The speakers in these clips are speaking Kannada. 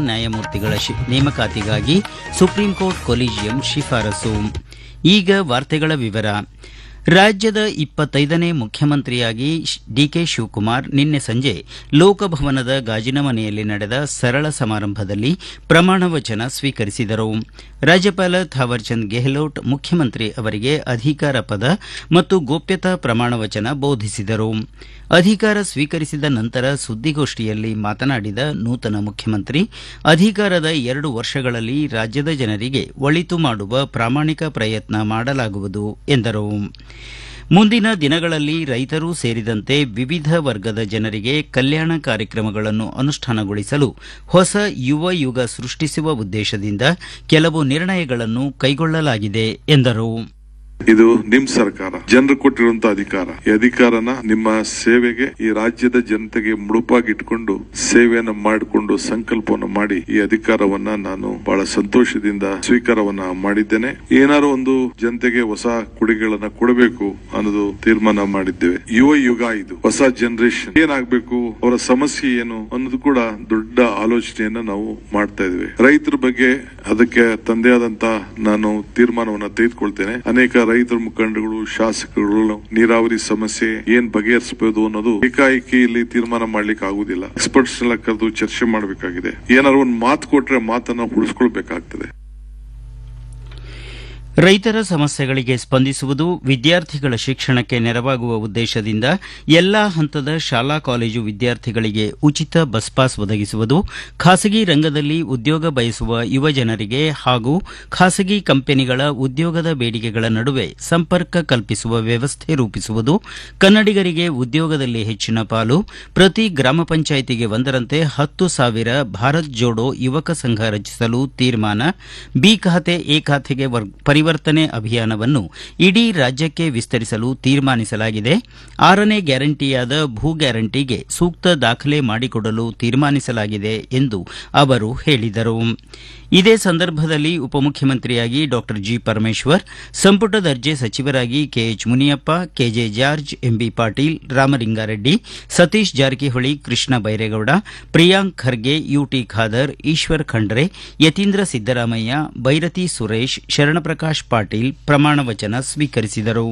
ನ್ಯಾಯಮೂರ್ತಿಗಳ ಶಿ- ನೇಮಕಾತಿಗಾಗಿ ಸುಪ್ರೀಂ ಕೋರ್ಟ್ ಕೊಲಿಜಿಯಂ ಶಿಫಾರಸು ಈಗ ವಾರ್ತೆಗಳ ವಿವರ ರಾಜ್ಯದ ಇಪ್ಪತ್ತೈದನೇ ಮುಖ್ಯಮಂತ್ರಿಯಾಗಿ ಶ್- ಡಿಕೆ ಶಿವಕುಮಾರ್ ನಿನ್ನೆ ಸಂಜೆ ಲೋಕಭವನದ ಗಾಜಿನ ಮನೆಯಲ್ಲಿ ನಡೆದ ಸರಳ ಸಮಾರಂಭದಲ್ಲಿ ಪ್ರಮಾಣ ವಚನ ಸ್ವೀಕರಿಸಿದರು ರಾಜ್ಯಪಾಲ ಥಾವರ್ಚಂದ್ ಗೆಹ್ಲೋಟ್ ಮುಖ್ಯಮಂತ್ರಿ ಅವರಿಗೆ ಅಧಿಕಾರ ಪದ ಮತ್ತು ಗೋಪ್ಯತಾ ಪ್ರಮಾಣ ವಚನ ಬೋಧಿಸಿದರು ಅಧಿಕಾರ ಸ್ವೀಕರಿಸಿದ ನಂತರ ಸುದ್ದಿಗೋಷ್ಠಿಯಲ್ಲಿ ಮಾತನಾಡಿದ ನೂತನ ಮುಖ್ಯಮಂತ್ರಿ ಅಧಿಕಾರದ ಎರಡು ವರ್ಷಗಳಲ್ಲಿ ರಾಜ್ಯದ ಜನರಿಗೆ ಒಳಿತು ಮಾಡುವ ಪ್ರಾಮಾಣಿಕ ಪ್ರಯತ್ನ ಮಾಡಲಾಗುವುದು ಎಂದರು ಮುಂದಿನ ದಿನಗಳಲ್ಲಿ ರೈತರೂ ಸೇರಿದಂತೆ ವಿವಿಧ ವರ್ಗದ ಜನರಿಗೆ ಕಲ್ಯಾಣ ಕಾರ್ಯಕ್ರಮಗಳನ್ನು ಅನುಷ್ಠಾನಗೊಳಿಸಲು ಹೊಸ ಯುವ ಯುಗ ಸೃಷ್ಟಿಸುವ ಉದ್ದೇಶದಿಂದ ಕೆಲವು ನಿರ್ಣಯಗಳನ್ನು ಕೈಗೊಳ್ಳಲಾಗಿದೆ ಎಂದರು ಇದು ನಿಮ್ ಸರ್ಕಾರ ಜನರು ಕೊಟ್ಟಿರುವಂತ ಅಧಿಕಾರ ಈ ಅಧಿಕಾರನ ನಿಮ್ಮ ಸೇವೆಗೆ ಈ ರಾಜ್ಯದ ಜನತೆಗೆ ಮುಡುಪಾಗಿಟ್ಕೊಂಡು ಸೇವೆಯನ್ನ ಮಾಡಿಕೊಂಡು ಸಂಕಲ್ಪವನ್ನು ಮಾಡಿ ಈ ಅಧಿಕಾರವನ್ನ ನಾನು ಬಹಳ ಸಂತೋಷದಿಂದ ಸ್ವೀಕಾರವನ್ನ ಮಾಡಿದ್ದೇನೆ ಏನಾರು ಒಂದು ಜನತೆಗೆ ಹೊಸ ಕೊಡುಗೆಗಳನ್ನ ಕೊಡಬೇಕು ಅನ್ನೋದು ತೀರ್ಮಾನ ಮಾಡಿದ್ದೇವೆ ಯುವ ಯುಗ ಇದು ಹೊಸ ಜನರೇಷನ್ ಏನಾಗಬೇಕು ಅವರ ಸಮಸ್ಯೆ ಏನು ಅನ್ನೋದು ಕೂಡ ದೊಡ್ಡ ಆಲೋಚನೆಯನ್ನ ನಾವು ಮಾಡ್ತಾ ಇದ್ವಿ ರೈತರ ಬಗ್ಗೆ ಅದಕ್ಕೆ ತಂದೆ ಆದಂತ ನಾನು ತೀರ್ಮಾನವನ್ನ ತೆಗೆದುಕೊಳ್ತೇನೆ ಅನೇಕ ರೈತರ ಮುಖಂಡಗಳು ಶಾಸಕರು ನೀರಾವರಿ ಸಮಸ್ಯೆ ಏನ್ ಬಗೆಹರಿಸಬಹುದು ಅನ್ನೋದು ಏಕಾಏಕಿ ಇಲ್ಲಿ ತೀರ್ಮಾನ ಮಾಡ್ಲಿಕ್ಕೆ ಆಗುದಿಲ್ಲ ಎಕ್ಸ್ಪರ್ಟ್ಸ್ ಎಲ್ಲ ಕರೆದು ಚರ್ಚೆ ಮಾಡಬೇಕಾಗಿದೆ ಏನಾದ್ರು ಒಂದು ಮಾತು ಕೊಟ್ರೆ ಮಾತನ್ನ ಉಳಿಸ್ಕೊಳ್ಬೇಕಾಗ್ತದೆ ರೈತರ ಸಮಸ್ಯೆಗಳಿಗೆ ಸ್ಪಂದಿಸುವುದು ವಿದ್ಯಾರ್ಥಿಗಳ ಶಿಕ್ಷಣಕ್ಕೆ ನೆರವಾಗುವ ಉದ್ದೇಶದಿಂದ ಎಲ್ಲಾ ಹಂತದ ಶಾಲಾ ಕಾಲೇಜು ವಿದ್ಯಾರ್ಥಿಗಳಿಗೆ ಉಚಿತ ಬಸ್ ಪಾಸ್ ಒದಗಿಸುವುದು ಖಾಸಗಿ ರಂಗದಲ್ಲಿ ಉದ್ಯೋಗ ಬಯಸುವ ಯುವ ಜನರಿಗೆ ಹಾಗೂ ಖಾಸಗಿ ಕಂಪನಿಗಳ ಉದ್ಯೋಗದ ಬೇಡಿಕೆಗಳ ನಡುವೆ ಸಂಪರ್ಕ ಕಲ್ಪಿಸುವ ವ್ಯವಸ್ಥೆ ರೂಪಿಸುವುದು ಕನ್ನಡಿಗರಿಗೆ ಉದ್ಯೋಗದಲ್ಲಿ ಹೆಚ್ಚಿನ ಪಾಲು ಪ್ರತಿ ಗ್ರಾಮ ಪಂಚಾಯಿತಿಗೆ ಒಂದರಂತೆ ಹತ್ತು ಸಾವಿರ ಭಾರತ್ ಜೋಡೋ ಯುವಕ ಸಂಘ ರಚಿಸಲು ತೀರ್ಮಾನ ಬಿ ಖಾತೆ ಎ ಖಾತೆಗೆ ವರ್- ಪರಿವರ್ತನೆ ಅಭಿಯಾನವನ್ನು ಇಡೀ ರಾಜ್ಯಕ್ಕೆ ವಿಸ್ತರಿಸಲು ತೀರ್ಮಾನಿಸಲಾಗಿದೆ ಆರನೇ ಗ್ಯಾರಂಟಿಯಾದ ಭೂ ಗ್ಯಾರಂಟಿಗೆ ಸೂಕ್ತ ದಾಖಲೆ ಮಾಡಿಕೊಡಲು ತೀರ್ಮಾನಿಸಲಾಗಿದೆ ಎಂದು ಅವರು ಹೇಳಿದರು ಇದೇ ಸಂದರ್ಭದಲ್ಲಿ ಉಪಮುಖ್ಯಮಂತ್ರಿಯಾಗಿ ಡಾ ಜಿ ಪರಮೇಶ್ವರ್ ಸಂಪುಟ ದರ್ಜೆ ಸಚಿವರಾಗಿ K H Muniyappa K J George M B Patil Ramalinga Reddy Satish Jarkiholi Krishna Byregowda Priyank Kharge U T Khader Eshwar Khandre Yathindra Siddaramaiah Byrathi Suresh Sharanprakash Patil ಪ್ರಮಾಣ ವಚನ ಸ್ವೀಕರಿಸಿದರು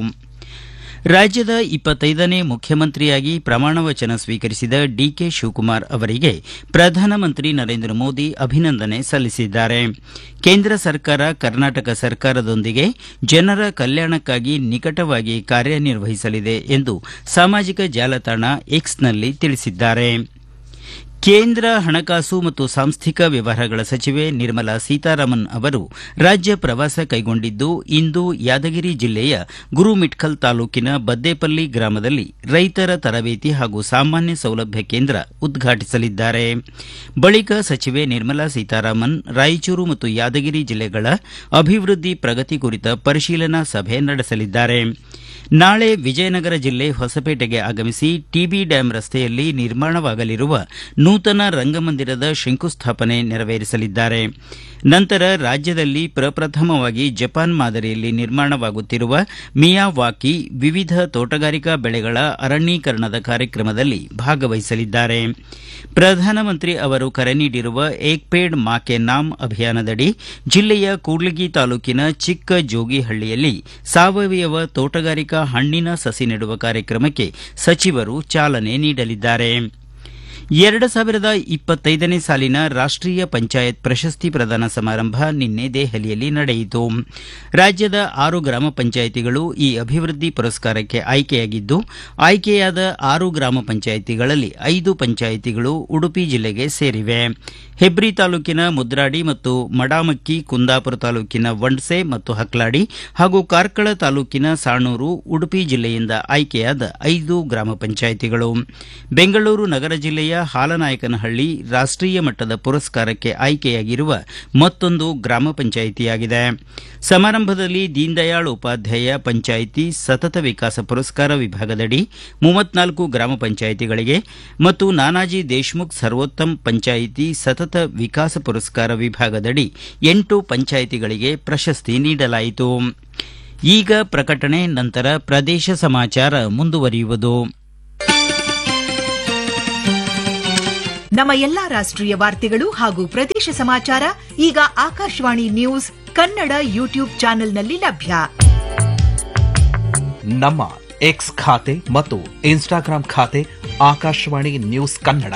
ರಾಜ್ಯದ ಇಪ್ಪತ್ತೈದನೇ ಮುಖ್ಯಮಂತ್ರಿಯಾಗಿ ಪ್ರಮಾಣ ವಚನ ಸ್ವೀಕರಿಸಿದ ಡಿಕೆ ಶಿವಕುಮಾರ್ ಅವರಿಗೆ ಪ್ರಧಾನಮಂತ್ರಿ ನರೇಂದ್ರ ಮೋದಿ ಅಭಿನಂದನೆ ಸಲ್ಲಿಸಿದ್ದಾರೆ ಕೇಂದ್ರ ಸರ್ಕಾರ ಕರ್ನಾಟಕ ಸರ್ಕಾರದೊಂದಿಗೆ ಜನರ ಕಲ್ಯಾಣಕ್ಕಾಗಿ ನಿಕಟವಾಗಿ ಕಾರ್ಯನಿರ್ವಹಿಸಲಿದೆ ಎಂದು ಸಾಮಾಜಿಕ ಜಾಲತಾಣ ಎಕ್ಸ್ನಲ್ಲಿ ತಿಳಿಸಿದ್ದಾರೆ ಕೇಂದ್ರ ಹಣಕಾಸು ಮತ್ತು ಸಾಂಸ್ಥಿಕ ವ್ಯವಹಾರಗಳ ಸಚಿವೆ ನಿರ್ಮಲಾ ಸೀತಾರಾಮನ್ ಅವರು ರಾಜ್ಯ ಪ್ರವಾಸ ಕೈಗೊಂಡಿದ್ದು ಇಂದು ಯಾದಗಿರಿ ಜಿಲ್ಲೆಯ ಗುರುಮಿಠ್ಕಲ್ ತಾಲೂಕಿನ ಬದ್ದೇಪಲ್ಲಿ ಗ್ರಾಮದಲ್ಲಿ ರೈತರ ತರಬೇತಿ ಹಾಗೂ ಸಾಮಾನ್ಯ ಸೌಲಭ್ಯ ಕೇಂದ್ರ ಉದ್ಘಾಟಿಸಲಿದ್ದಾರೆ ಬಳಿಕ ಸಚಿವೆ ನಿರ್ಮಲಾ ಸೀತಾರಾಮನ್ ರಾಯಚೂರು ಮತ್ತು ಯಾದಗಿರಿ ಜಿಲ್ಲೆಗಳ ಅಭಿವೃದ್ಧಿ ಪ್ರಗತಿ ಕುರಿತ ಪರಿಶೀಲನಾ ಸಭೆ ನಡೆಸಲಿದ್ದಾರೆ ನಾಳೆ ವಿಜಯನಗರ ಜಿಲ್ಲೆ ಹೊಸಪೇಟೆಗೆ ಆಗಮಿಸಿ ಟಿಬಿ ಡ್ಯಾಂ ರಸ್ತೆಯಲ್ಲಿ ನಿರ್ಮಾಣವಾಗಲಿರುವ ನೂತನ ರಂಗಮಂದಿರದ ಶಂಕುಸ್ಥಾಪನೆ ನೆರವೇರಿಸಲಿದ್ದಾರೆ ನಂತರ ರಾಜ್ಯದಲ್ಲಿ ಪ್ರಪ್ರಥಮವಾಗಿ ಜಪಾನ್ ಮಾದರಿಯಲ್ಲಿ ನಿರ್ಮಾಣವಾಗುತ್ತಿರುವ ಮಿಯಾವಾಕಿ ವಿವಿಧ ತೋಟಗಾರಿಕಾ ಬೆಳೆಗಳ ಅರಣ್ಯೀಕರಣದ ಕಾರ್ಯಕ್ರಮದಲ್ಲಿ ಭಾಗವಹಿಸಲಿದ್ದಾರೆ ಪ್ರಧಾನಮಂತ್ರಿ ಅವರು ಕರೆ ನೀಡಿರುವ ಏಕ್ ಪೇಡ್ ಮಾ ಕೆ ನಾಮ್ ಅಭಿಯಾನದಡಿ ಜಿಲ್ಲೆಯ ಕೂಡ್ಲಿಗಿ ತಾಲೂಕಿನ ಚಿಕ್ಕ ಜೋಗಿಹಳ್ಳಿಯಲ್ಲಿ ಸಾವಯವ ತೋಟಗಾರಿಕಾ ಹಣ್ಣಿನ ಸಸಿ ನೆಡುವ ಕಾರ್ಯಕ್ರಮಕ್ಕೆ ಸಚಿವರು ಚಾಲನೆ ನೀಡಲಿದ್ದಾರೆ ಎರಡು ಸಾವಿರದ ಇಪ್ಪತ್ತೈದನೇ ಸಾಲಿನ ರಾಷ್ಟೀಯ ಪಂಚಾಯತ್ ಪ್ರಶಸ್ತಿ ಪ್ರದಾನ ಸಮಾರಂಭ ನಿನ್ನೆ ದೆಹಲಿಯಲ್ಲಿ ನಡೆಯಿತು ರಾಜ್ಯದ ಆರು ಗ್ರಾಮ ಪಂಚಾಯಿತಿಗಳು ಈ ಅಭಿವೃದ್ಧಿ ಪುರಸ್ಕಾರಕ್ಕೆ ಆಯ್ಕೆಯಾಗಿದ್ದು ಆಯ್ಕೆಯಾದ ಆರು ಗ್ರಾಮ ಪಂಚಾಯಿತಿಗಳಲ್ಲಿ ಐದು ಪಂಚಾಯಿತಿಗಳು ಉಡುಪಿ ಜಿಲ್ಲೆಗೆ ಸೇರಿವೆ ಹೆಬ್ರಿ ತಾಲೂಕಿನ ಮುದ್ರಾಡಿ ಮತ್ತು ಮಡಾಮಕ್ಕಿ ಕುಂದಾಪುರ ತಾಲೂಕಿನ ವಂಡ್ಸೆ ಮತ್ತು ಹಕ್ಲಾಡಿ ಹಾಗೂ ಕಾರ್ಕಳ ತಾಲೂಕಿನ ಸಾಣೂರು ಉಡುಪಿ ಜಿಲ್ಲೆಯಿಂದ ಆಯ್ಕೆಯಾದ ಐದು ಗ್ರಾಮ ಪಂಚಾಯಿತಿಗಳು ಬೆಂಗಳೂರು ನಗರ ಜಿಲ್ಲೆಯ ಹಾಲನಾಯಕನಹಳ್ಳಿ ರಾಷ್ಟೀಯ ಮಟ್ಟದ ಪುರಸ್ಕಾರಕ್ಕೆ ಆಯ್ಕೆಯಾಗಿರುವ ಮತ್ತೊಂದು ಗ್ರಾಮ ಪಂಚಾಯಿತಿಯಾಗಿದೆ ಸಮಾರಂಭದಲ್ಲಿ ದೀನದಯಾಳ್ ಉಪಾಧ್ಯಾಯ ಪಂಚಾಯಿತಿ ಸತತ ವಿಕಾಸ ಪುರಸ್ಕಾರ ವಿಭಾಗದಡಿ ಮೂವತ್ನಾಲ್ಕು ಗ್ರಾಮ ಪಂಚಾಯಿತಿಗಳಿಗೆ ಮತ್ತು ನಾನಾಜಿ ದೇಶ್ಮುಖ್ ಸರ್ವೋತ್ತಮ್ ಪಂಚಾಯಿತಿ ಸತತ ವಿಕಾಸ ಪುರಸ್ಕಾರ ವಿಭಾಗದಡಿ ಎಂಟು ಪಂಚಾಯಿತಿಗಳಿಗೆ ಪ್ರಶಸ್ತಿ ನೀಡಲಾಯಿತು ಈಗ ಪ್ರಕಟಣೆ ನಂತರ ಪ್ರದೇಶ ಸಮಾಚಾರ ಮುಂದುವರಿಯುವುದು ನಮ್ಮ ಎಲ್ಲಾ ರಾಷ್ಟ್ರೀಯ ವಾರ್ತೆಗಳು ಹಾಗೂ ಪ್ರದೇಶ ಸಮಾಚಾರ ಈಗ ಆಕಾಶವಾಣಿ ನ್ಯೂಸ್ ಕನ್ನಡ ಯೂಟ್ಯೂಬ್ ಚಾನೆಲ್ನಲ್ಲಿ ಲಭ್ಯ ನಮ್ಮ ಎಕ್ಸ್ ಖಾತೆ ಮತ್ತು ಇನ್ಸ್ಟಾಗ್ರಾಂ ಖಾತೆ ಆಕಾಶವಾಣಿ ನ್ಯೂಸ್ ಕನ್ನಡ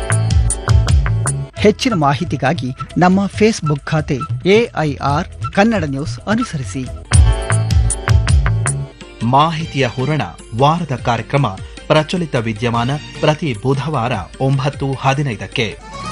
ಹೆಚ್ಚಿನ ಮಾಹಿತಿಗಾಗಿ ನಮ್ಮ ಫೇಸ್ಬುಕ್ ಖಾತೆ ಎಐಆರ್ ಕನ್ನಡ ನ್ಯೂಸ್ ಅನುಸರಿಸಿ ಮಾಹಿತಿಯ ಹೂರಣ ವಾರದ ಕಾರ್ಯಕ್ರಮ ಪ್ರಚಲಿತ ವಿದ್ಯಮಾನ ಪ್ರತಿ ಬುಧವಾರ ಒಂಬತ್ತು ಹದಿನೈದಕ್ಕೆ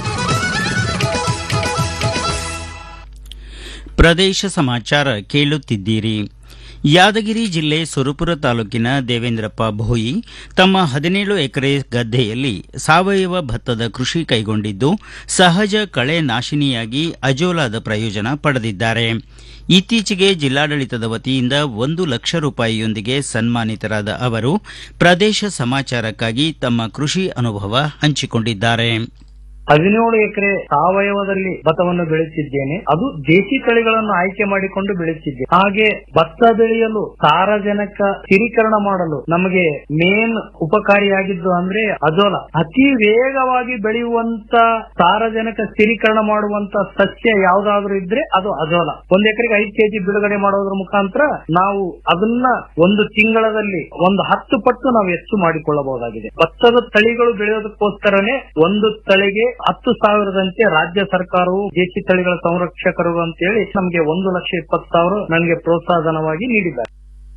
ಪ್ರದೇಶ ಸಮಾಚಾರ ಕೇಳುತ್ತಿದ್ದೀರಿ ಯಾದಗಿರಿ ಜಿಲ್ಲೆ ಸುರಪುರ ತಾಲೂಕಿನ ದೇವೇಂದ್ರಪ್ಪ ಭೋಯಿ ತಮ್ಮ ಹದಿನೇಳು ಎಕರೆ ಗದ್ದೆಯಲ್ಲಿ ಸಾವಯವ ಭತ್ತದ ಕೃಷಿ ಕೈಗೊಂಡಿದ್ದು ಸಹಜ ಕಳೆ ನಾಶಿನಿಯಾಗಿ ಅಜೋಲಾದ ಪ್ರಯೋಜನ ಪಡೆದಿದ್ದಾರೆ ಇತ್ತೀಚೆಗೆ ಜಿಲ್ಲಾಡಳಿತದ ವತಿಯಿಂದ ಒಂದು ಲಕ್ಷ ರೂಪಾಯಿಯೊಂದಿಗೆ ಸನ್ಮಾನಿತರಾದ ಅವರು ಪ್ರದೇಶ ಸಮಾಚಾರಕ್ಕಾಗಿ ತಮ್ಮ ಕೃಷಿ ಅನುಭವ ಹಂಚಿಕೊಂಡಿದ್ದಾರೆ ಹದಿನೇಳು ಎಕರೆ ಸಾವಯವದಲ್ಲಿ ಭತ್ತವನ್ನು ಬೆಳೆಸಿದ್ದೇನೆ ಅದು ದೇಶಿ ತಳಿಗಳನ್ನು ಆಯ್ಕೆ ಮಾಡಿಕೊಂಡು ಬೆಳೆಸಿದ್ದೆ ಹಾಗೆ ಭತ್ತ ಬೆಳೆಯಲು ಸಾರಜನಕ ಸ್ಥಿರೀಕರಣ ಮಾಡಲು ನಮಗೆ ಮೇನ್ ಉಪಕಾರಿಯಾಗಿದ್ದು ಅಂದ್ರೆ ಅಜೋಲ ಅತಿ ವೇಗವಾಗಿ ಬೆಳೆಯುವಂತ ಸಾರಜನಕ ಸ್ಥಿರೀಕರಣ ಮಾಡುವಂತ ಸಸ್ಯ ಯಾವ್ದಾದ್ರು ಇದ್ರೆ ಅದು ಅಜೋಲ ಒಂದ್ ಎಕರೆಗೆ ಐದು ಕೆಜಿ ಬಿಡುಗಡೆ ಮಾಡೋದ್ರ ಮುಖಾಂತರ ನಾವು ಅದನ್ನ ಒಂದು ತಿಂಗಳಲ್ಲಿ ಒಂದು ಹತ್ತು ಪಟ್ಟು ನಾವು ಹೆಚ್ಚು ಮಾಡಿಕೊಳ್ಳಬಹುದಾಗಿದೆ ಭತ್ತದ ತಳಿಗಳು ಬೆಳೆಯೋದಕ್ಕೋಸ್ಕರನೇ ಒಂದು ತಳಿಗೆ ಹತ್ತು ಸಾವಿರದಂತೆ ರಾಜ್ಯ ಸರ್ಕಾರವು ದೇಶಿ ತಳಿಗಳ ಸಂರಕ್ಷಕರು ಅಂತೇಳಿ ನಮಗೆ ಒಂದು ಲಕ್ಷ ಇಪ್ಪತ್ತು ಸಾವಿರ ನನಗೆ ಪ್ರೋತ್ಸಾಹಧನವಾಗಿ ನೀಡಿದ್ದಾರೆ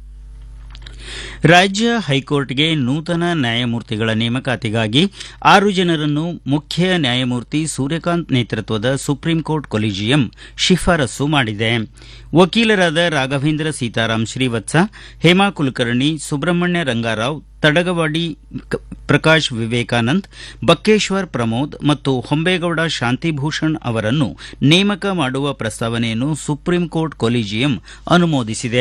ರಾಜ್ಯ ಹೈಕೋರ್ಟ್ಗೆ ನೂತನ ನ್ಯಾಯಮೂರ್ತಿಗಳ ನೇಮಕಾತಿಗಾಗಿ ಆರು ಜನರನ್ನು ಮುಖ್ಯ ನ್ಯಾಯಮೂರ್ತಿ ಸೂರ್ಯಕಾಂತ್ ನೇತೃತ್ವದ ಸುಪ್ರೀಂ ಕೋರ್ಟ್ ಕೊಲಿಜಿಯಂ ಶಿಫಾರಸು ಮಾಡಿದೆ ವಕೀಲರಾದ ರಾಘವೇಂದ್ರ ಸೀತಾರಾಮ್ ಶ್ರೀವತ್ಸ ಹೇಮಾ ಕುಲಕರ್ಣಿ ಸುಬ್ರಹ್ಮಣ್ಯ ರಂಗಾರಾವ್ ತಡಗವಾಡಿ ಕ- ಪ್ರಕಾಶ್ ವಿವೇಕಾನಂದ್ ಬಕ್ಕೇಶ್ವರ್ ಪ್ರಮೋದ್ ಮತ್ತು ಹೊಂಬೇಗೌಡ ಶಾಂತಿಭೂಷಣ್ ಅವರನ್ನು ನೇಮಕ ಮಾಡುವ ಪ್ರಸ್ತಾವನೆಯನ್ನು ಸುಪ್ರೀಂ ಕೋರ್ಟ್ ಕೊಲಿಜಿಯಂ ಅನುಮೋದಿಸಿದೆ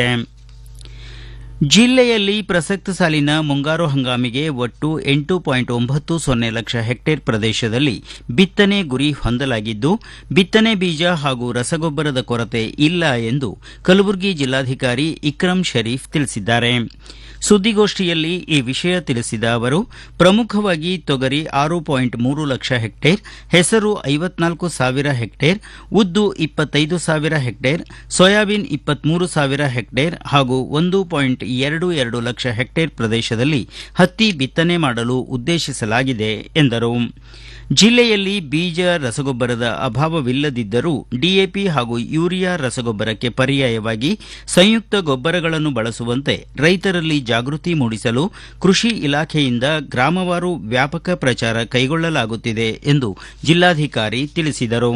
ಜಿಲ್ಲೆಯಲ್ಲಿ ಪ್ರಸಕ್ತ ಸಾಲಿನ ಮುಂಗಾರು ಹಂಗಾಮಿಗೆ ಒಟ್ಟು ಎಂಟು ಪಾಯಿಂಟ್ ಒಂಬತ್ತು ಸೊನ್ನೆ ಲಕ್ಷ ಹೆಕ್ಟೇರ್ ಪ್ರದೇಶದಲ್ಲಿ ಬಿತ್ತನೆ ಗುರಿ ಹೊಂದಲಾಗಿದ್ದು ಬಿತ್ತನೆ ಬೀಜ ಹಾಗೂ ರಸಗೊಬ್ಬರದ ಕೊರತೆ ಇಲ್ಲ ಎಂದು ಕಲಬುರಗಿ ಜಿಲ್ಲಾಧಿಕಾರಿ ಇಕ್ರಂ ಶರೀಫ್ ತಿಳಿಸಿದ್ದಾರೆ ಸುದ್ದಿಗೋಷ್ಠಿಯಲ್ಲಿ ಈ ವಿಷಯ ತಿಳಿಸಿದ ಅವರು ಪ್ರಮುಖವಾಗಿ ತೊಗರಿ ಆರು ಪಾಯಿಂಟ್ ಮೂರು ಲಕ್ಷ ಹೆಕ್ಟೇರ್ ಹೆಸರು ಐವತ್ನಾಲ್ಕು ಸಾವಿರ ಹೆಕ್ಟೇರ್ ಉದ್ದು ಇಪ್ಪತ್ತೈದು ಸಾವಿರ ಹೆಕ್ಟೇರ್ ಸೋಯಾಬೀನ್ ಇಪ್ಪತ್ಮೂರು ಸಾವಿರ ಹೆಕ್ಟೇರ್ ಹಾಗೂ ಒಂದು ಪಾಯಿಂಟ್ ಎರಡು ಎರಡು ಲಕ್ಷ ಹೆಕ್ಟೇರ್ ಪ್ರದೇಶದಲ್ಲಿ ಹತ್ತಿ ಬಿತ್ತನೆ ಮಾಡಲು ಉದ್ದೇಶಿಸಲಾಗಿದೆ ಎಂದರು ಜಿಲ್ಲೆಯಲ್ಲಿ ಬೀಜ ರಸಗೊಬ್ಬರದ ಅಭಾವವಿಲ್ಲದಿದ್ದರೂ ಡಿಎಪಿ ಹಾಗೂ ಯೂರಿಯಾ ರಸಗೊಬ್ಬರಕ್ಕೆ ಪರ್ಯಾಯವಾಗಿ ಸಂಯುಕ್ತ ಗೊಬ್ಬರಗಳನ್ನು ಬಳಸುವಂತೆ ರೈತರಲ್ಲಿ ಜಾಗೃತಿ ಮೂಡಿಸಲು ಕೃಷಿ ಇಲಾಖೆಯಿಂದ ಗ್ರಾಮವಾರು ವ್ಯಾಪಕ ಪ್ರಚಾರ ಕೈಗೊಳ್ಳಲಾಗುತ್ತಿದೆ ಎಂದು ಜಿಲ್ಲಾಧಿಕಾರಿ ತಿಳಿಸಿದರು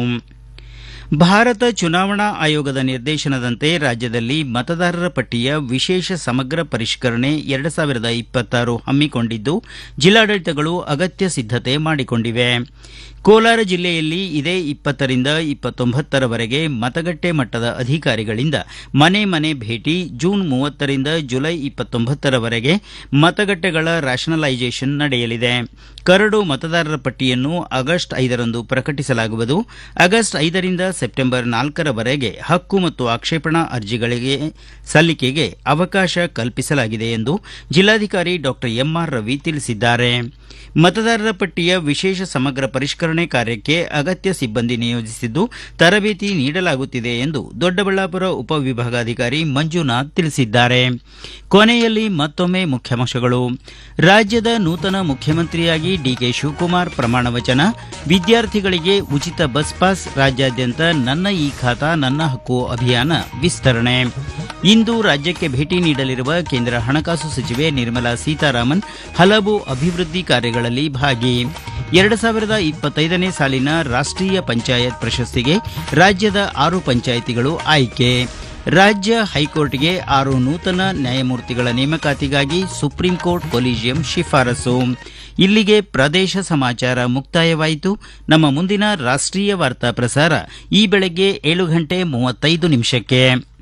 ಭಾರತ ಚುನಾವಣಾ ಆಯೋಗದ ನಿರ್ದೇಶನದಂತೆ ರಾಜ್ಯದಲ್ಲಿ ಮತದಾರರ ಪಟ್ಟಿಯ ವಿಶೇಷ ಸಮಗ್ರ ಪರಿಷ್ಕರಣೆ ಎರಡು ಸಾವಿರದ ಇಪ್ಪತ್ತಾರು ಹಮ್ಮಿಕೊಂಡಿದ್ದು ಜಿಲ್ಲಾಡಳಿತಗಳು ಅಗತ್ಯ ಸಿದ್ಧತೆ ಮಾಡಿಕೊಂಡಿವೆ ಕೋಲಾರ ಜಿಲ್ಲೆಯಲ್ಲಿ ಇದೇ ಇಪ್ಪತ್ತರಿಂದ ಇಪ್ಪತ್ತೊಂಬತ್ತರವರೆಗೆ ಮತಗಟ್ಟೆ ಮಟ್ಟದ ಅಧಿಕಾರಿಗಳಿಂದ ಮನೆ ಮನೆ ಭೇಟಿ ಜೂನ್ ಮೂವತ್ತರಿಂದ ಜುಲೈ ಇಪ್ಪತ್ತೊಂಬತ್ತರವರೆಗೆ ಮತಗಟ್ಟೆಗಳ ರ್ಯಾಷನಲೈಸೇಷನ್ ನಡೆಯಲಿದೆ ಕರಡು ಮತದಾರರ ಪಟ್ಟಿಯನ್ನು ಆಗಸ್ಟ್ ಐದರಂದು ಪ್ರಕಟಿಸಲಾಗುವುದು ಆಗಸ್ಟ್ ಐದರಿಂದ ಸೆಪ್ಟೆಂಬರ್ ನಾಲ್ಕರವರೆಗೆ ಹಕ್ಕು ಮತ್ತು ಆಕ್ಷೇಪಣಾ ಅರ್ಜಿಗಳಿಗೆ ಸಲ್ಲಿಕೆಗೆ ಅವಕಾಶ ಕಲ್ಪಿಸಲಾಗಿದೆ ಎಂದು ಜಿಲ್ಲಾಧಿಕಾರಿ ಡಾಕ್ಟರ್ ಎಂಆರ್ ರವಿ ತಿಳಿಸಿದ್ದಾರೆ ಮತದಾರರ ಪಟ್ಟಿಯ ವಿಶೇಷ ಸಮಗ್ರ ಪರಿಷ್ಕರಣೆ ಕಾರ್ಯಕ್ಕೆ ಅಗತ್ಯ ಸಿಬ್ಬಂದಿ ನಿಯೋಜಿಸಿದ್ದು ತರಬೇತಿ ನೀಡಲಾಗುತ್ತಿದೆ ಎಂದು ದೊಡ್ಡಬಳ್ಳಾಪುರ ಉಪವಿಭಾಗಾಧಿಕಾರಿ ಮಂಜುನಾಥ್ ತಿಳಿಸಿದ್ದಾರೆ ಕೊನೆಯಲ್ಲಿ ಮತ್ತೊಮ್ಮೆ ಮುಖ್ಯಾಂಶಗಳು ರಾಜ್ಯದ ನೂತನ ಮುಖ್ಯಮಂತ್ರಿಯಾಗಿ ಡಿಕೆ ಶಿವಕುಮಾರ್ ಪ್ರಮಾಣ ವಚನ ವಿದ್ಯಾರ್ಥಿಗಳಿಗೆ ಉಚಿತ ಬಸ್ ಪಾಸ್ ರಾಜ್ಯಾದ್ಯಂತ ನನ್ನ ಈ ಖಾತಾ ನನ್ನ ಹಕ್ಕು ಅಭಿಯಾನ ವಿಸ್ತರಣೆ ಇಂದು ರಾಜ್ಯಕ್ಕೆ ಭೇಟಿ ನೀಡಲಿರುವ ಕೇಂದ್ರ ಹಣಕಾಸು ಸಚಿವೆ ನಿರ್ಮಲಾ ಸೀತಾರಾಮನ್ ಹಲವು ಅಭಿವೃದ್ಧಿ ಕಾರ್ಯಗಳಲ್ಲಿ ಭಾಗಿ ಎರಡು ಸಾವಿರದ ಇಪ್ಪತ್ತೈದನೇ ಸಾಲಿನ ರಾಷ್ಟ್ರೀಯ ಪಂಚಾಯತ್ ಪ್ರಶಸ್ತಿಗೆ ರಾಜ್ಯದ ಆರು ಪಂಚಾಯಿತಿಗಳು ಆಯ್ಕೆ ರಾಜ್ಯ ಹೈಕೋರ್ಟ್ಗೆ ಆರು ನೂತನ ನ್ಯಾಯಮೂರ್ತಿಗಳ ನೇಮಕಾತಿಗಾಗಿ ಸುಪ್ರೀಂ ಕೋರ್ಟ್ ಕೊಲಿಜಿಯಂ ಶಿಫಾರಸು ಇಲ್ಲಿಗೆ ಪ್ರದೇಶ ಸಮಾಚಾರ ಮುಕ್ತಾಯವಾಯಿತು ನಮ್ಮ ಮುಂದಿನ ರಾಷ್ಟ್ರೀಯ ವಾರ್ತಾ ಪ್ರಸಾರ ಈ ಬೆಳಗ್ಗೆ ಏಳು ಗಂಟೆ ಮೂವತ್ತೈದು ನಿಮಿಷಕ್ಕೆ